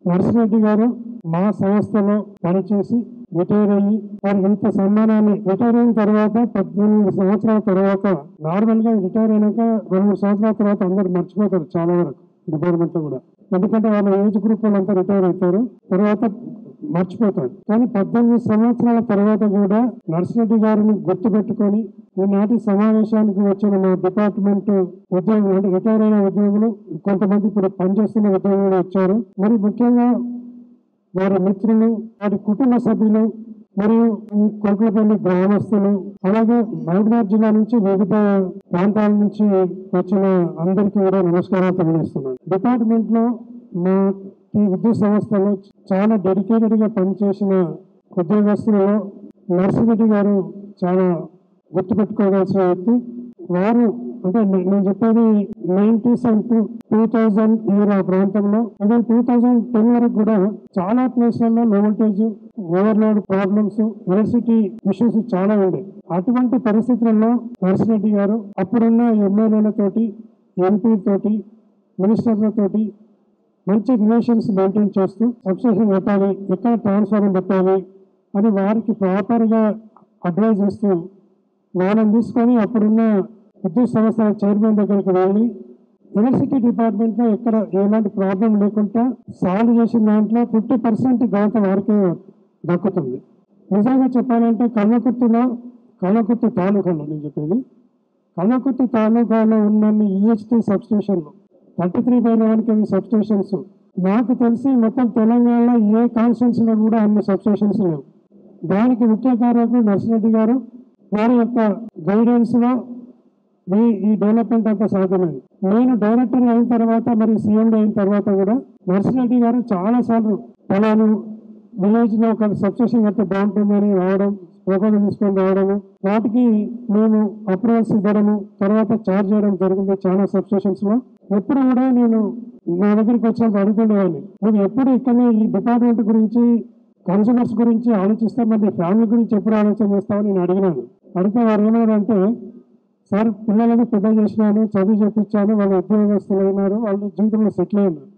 నర్సిరెడ్డి గారు మా సంస్థలో పనిచేసి రిటైర్ అయ్యి వారు ఇంత సన్మానాన్ని రిటైర్ అయిన తర్వాత పద్దెనిమిది సంవత్సరాల తర్వాత నార్మల్ గా రిటైర్ అయినాక రెండు మూడు సంవత్సరాల తర్వాత అందరు మర్చిపోతారు చాలా వరకు డిపార్ట్మెంట్ లో కూడా ఎందుకంటే వాళ్ళ ఏజ్ గ్రూప్ వాళ్ళంతా రిటైర్ అవుతారు తర్వాత మర్చిపోతారు కానీ పద్దెనిమిది సంవత్సరాల తర్వాత కూడా నర్సిరెడ్డి గారిని గుర్తుపెట్టుకొని ఈనాటి సమావేశానికి వచ్చిన మా డిపార్ట్మెంట్ ఉద్యోగులు అంటే రిటైర్ అయిన ఉద్యోగులు కొంతమంది ఇప్పుడు పనిచేస్తున్న ఉద్యోగులు వచ్చారు మరి ముఖ్యంగా వారి మిత్రులు వారి కుటుంబ సభ్యులు మరియు ఈ కొరకలపల్లి గ్రామస్తులు అలాగే మహబూబాబాద్ జిల్లా నుంచి వివిధ ప్రాంతాల నుంచి వచ్చిన అందరికీ కూడా నమస్కారాలు తెలియజేస్తున్నాను డిపార్ట్మెంట్ లో మా ఈ విద్యుత్ సంస్థలో చాలా డెడికేటెడ్ గా పనిచేసిన ఉద్యోగస్తులలో నర్సిరెడ్డి గారు చాలా గుర్తుపెట్టుకోవాల్సిన వ్యక్తి వారు అంటే నే- నేను చెప్పేది nineties and to two thousand year ఆ ప్రాంతంలో అంటే టూ థౌజండ్ టెన్ వరకు కూడా చాలా ప్లేస్లలో low voltage overload problems electricity issues చాలా ఉండే అటువంటి పరిస్థితుల్లో నర్సిరెడ్డి గారు అప్పుడున్న ఎమ్మెల్యేలతోటి ఎంపీ తోటి మినిస్టర్లతోటి మంచి రిలేషన్స్ మెయింటైన్ చేస్తూ సబ్స్టేషన్ పెట్టాలి ఎక్కడ ట్రాన్స్ఫార్మర్ పెట్టాలి అని వారికి ప్రాపర్గా అడ్వైజ్ ఇస్తూ వాళ్ళని తీసుకొని అప్పుడున్న విద్యుత్ సంస్థల చైర్మన్ దగ్గరికి వెళ్ళి ఎలక్ట్రిసిటీ డిపార్ట్మెంట్లో ఎక్కడ ఎలాంటి ప్రాబ్లం లేకుండా సాల్వ్ చేసిన దాంట్లో ఫిఫ్టీ పర్సెంట్ ఘనత వారికే దక్కుతుంది నిజంగా చెప్పాలంటే కళ్ళకుర్తిలో కళ్ళకుర్తి తాలూకాలో నేను చెప్పేది కళ్ళకుర్తి తాలూకాలో ఉన్న ఈహెచ్టీ సబ్స్టేషన్లు thirty three by eleven KV substations నాకు తెలిసి మొత్తం తెలంగాణలో ఏ కాన్స్టిట్యూన్సీలో కూడా అన్ని సబ్స్టేషన్స్ లేవు దానికి ముఖ్య కారకులు నర్సిరెడ్డి గారు వారి యొక్క గైడెన్స్ లో ఈ ఈ డెవలప్మెంట్ అంతా సాధ్యమైంది నేను డైరెక్టర్ అయిన తర్వాత మరి సీఎం అయిన తర్వాత కూడా నర్సిరెడ్డి గారు చాలా సార్లు పొలాలు విలేజ్ లో ఒక సబ్స్టేషన్ కడితే బాగుంటుందని రావడం ప్రపోజల్ తీసుకొని రావడము వాటికి మేము అప్రూవల్స్ ఇవ్వడము తర్వాత చార్జ్ చేయడం జరిగింది చాలా సబ్స్టేషన్స్ లో ఎప్పుడు కూడా నేను నా దగ్గరికి వచ్చినప్పుడు అడుగుతుండేవాడిని నువ్వు ఎప్పుడు ఇక్కడనే ఈ డిపార్ట్మెంట్ గురించి కన్సూమర్స్ గురించి ఆలోచిస్తా మరి ఫ్యామిలీ గురించి ఎప్పుడు ఆలోచన చేస్తావని నేను అడిగినాను అడిగితే వారు ఏమన్నారంటే సార్ పిల్లలను పెద్ద చేసినాను చదువు చెప్పించాను వాళ్ళు ఉద్యోగస్తులు అయినారు వాళ్ళు జీవితంలో సెటిల్ అయినారు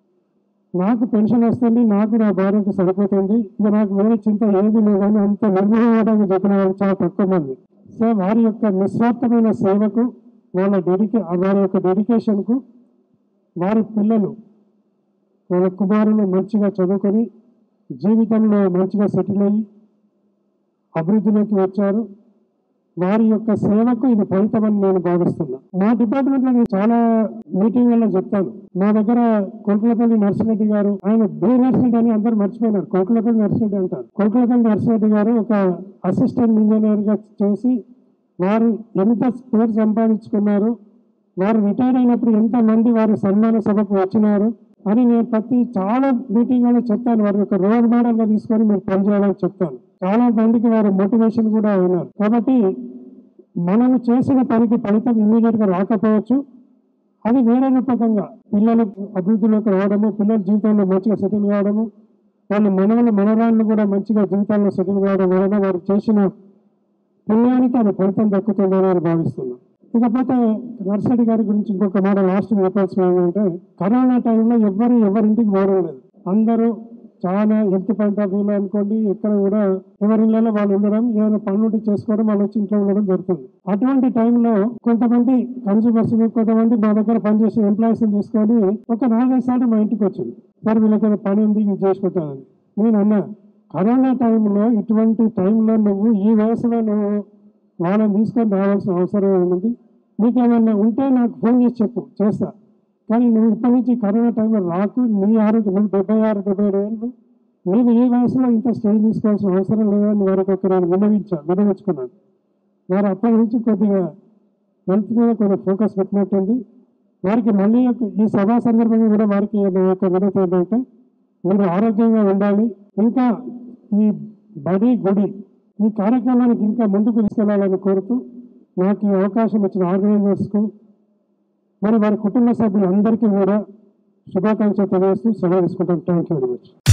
నాకు పెన్షన్ వస్తుంది నాకు నా భార్యకు సరిపోతుంది ఇక నాకు వేరే చింత ఏది లేదని అంత నిర్మూలనగా చెప్పిన వాళ్ళు చాలా తక్కువ మంది సో వారి యొక్క నిస్వార్థమైన సేవకు వాళ్ళ డెడికే వారి యొక్క డెడికేషన్కు వారి పిల్లలు వాళ్ళ కుమారులు మంచిగా చదువుకొని జీవితంలో మంచిగా సెటిల్ అయ్యి అభివృద్ధిలోకి వచ్చారు వారి యొక్క సేవకు ఇది ఫలితమని నేను భావిస్తున్నా మా డిపార్ట్మెంట్ లో నేను చాలా మీటింగ్లలో చెప్తాను మా దగ్గర కొల్కలపల్లి నర్సిరెడ్డి గారు ఆయన బే నర్సిరెడ్డి అని అందరూ మర్చిపోయినారు కొల్కలపల్లి నర్సిరెడ్డి అంటారు కొల్కలపల్లి నర్సిరెడ్డి గారు ఒక అసిస్టెంట్ ఇంజనీర్ గా చేసి వారు ఎంత పేరు సంపాదించుకున్నారు వారు రిటైర్ అయినప్పుడు ఎంత మంది వారు సన్మాన సభకు వచ్చినారు అని నేను ప్రతి చాలా మీటింగ్లలో చెప్తాను వారి యొక్క రోల్ మోడల్ గా తీసుకొని మీరు పనిచేయాలని చెప్తాను చాలా మందికి వారు మోటివేషన్ కూడా అయినారు కాబట్టి మనము చేసిన పనికి ఫలితం ఇమీడియట్ గా రాకపోవచ్చు అది వేరే రూపకంగా పిల్లలు అభివృద్ధిలోకి రావడము పిల్లల జీవితంలో మంచిగా సెటిల్ కావడము వాళ్ళ మనవల మనరాళ్ళు కూడా మంచిగా జీవితాల్లో సెటిల్ కావడం వలన వారు చేసిన పుణ్యానికి అది ఫలితం దక్కుతుందని నేను భావిస్తున్నాను ఇకపోతే నర్సరీ గారి గురించి ఇంకొక మాట లాస్ట్ చెప్పాల్సిన ఏంటంటే కరోనా టైంలో ఎవరు ఎవరింటికి పోవడం లేదు అందరూ చాలా హెల్త్ పాయింట్ ఆఫ్ వ్యూలో అనుకోండి ఎక్కడ కూడా ఎవరి ఇళ్ళలో వాళ్ళు ఉండడం ఏదైనా పనులు చేసుకోవడం వాళ్ళు వచ్చి ఇంట్లో ఉండడం జరుగుతుంది అటువంటి టైంలో కొంతమంది కన్సూమర్స్ కొంతమంది మా దగ్గర పనిచేసే ఎంప్లాయీస్ తీసుకొని ఒక నాలుగైదు సార్లు మా ఇంటికి వచ్చింది సార్ వీళ్ళకి ఏదో పని ఉంది ఇది చేసి పెట్టాలని నేను అన్నా కరోనా టైంలో ఇటువంటి టైంలో నువ్వు ఈ వయసులో నువ్వు వాళ్ళని తీసుకొని రావాల్సిన అవసరం ఏముంది నీకేమన్నా ఉంటే నాకు ఫోన్ చేసి చెప్పు చేస్తా కానీ నువ్వు ఇప్పటి నుంచి కరోనా టైంలో రాకు నీ ఆరోగ్యం నువ్వు డెబ్బై ఆరు డెబ్బై ఏడు ఏళ్ళు నీవు ఈ వయసులో ఇంత స్టేజ్ తీసుకోవాల్సిన అవసరం లేదని వారికి ఒక నేను విన్నవించా విన్నవించుకున్నాను వారు అప్పటి నుంచి కొద్దిగా హెల్త్ మీద కొద్దిగా ఫోకస్ పెట్టినట్టుంది వారికి మళ్ళీ ఒక- ఈ సభా సందర్భంగా కూడా వారికి నా యొక్క వినతి ఏంటంటే మీరు ఆరోగ్యంగా ఉండాలి ఇంకా ఈ బడి గుడి ఈ కార్యక్రమానికి ఇంకా ముందుకు తీసుకెళ్లాలని కోరుతూ నాకు ఈ అవకాశం ఇచ్చిన ఆర్గనైజర్స్కు మరి వారి కుటుంబ సభ్యులందరికీ కూడా శుభాకాంక్షలు తెలియజేస్తూ సెలవు తీసుకుంటాను థ్యాంక్ యూ వెరీ మచ్